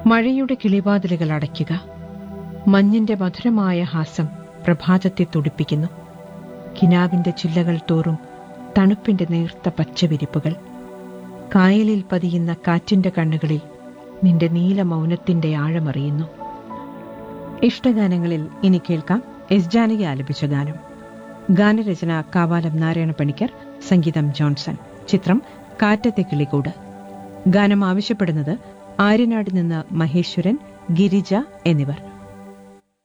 മഴയുടെ കിളിവാതിലുകൾ അടയ്ക്കുക മഞ്ഞിന്റെ മധുരമായ ഹാസം പ്രഭാതത്തെ തുടിപ്പിക്കുന്നു കിനാവിന്റെ ചില്ലകൾ തോറും തണുപ്പിന്റെ നേർത്ത പച്ചവിരിപ്പുകൾ കായലിൽ പതിയുന്ന കാറ്റിന്റെ കണ്ണുകളിൽ നിന്റെ നീല മൗനത്തിന്റെ ആഴമറിയുന്നു ഇഷ്ടഗാനങ്ങളിൽ ഇനി കേൾക്കാം എസ് ജാനകി ആലപിച്ച ഗാനം ഗാനരചന കാവാലം നാരായണ പണിക്കർ സംഗീതം ജോൺസൺ ചിത്രം കാറ്റത്തെ കിളികൂട് ഗാനം ആവശ്യപ്പെടുന്നത് ആര്യനാട് നിന്ന് മഹേശ്വരൻ ഗിരിജ എന്നിവർ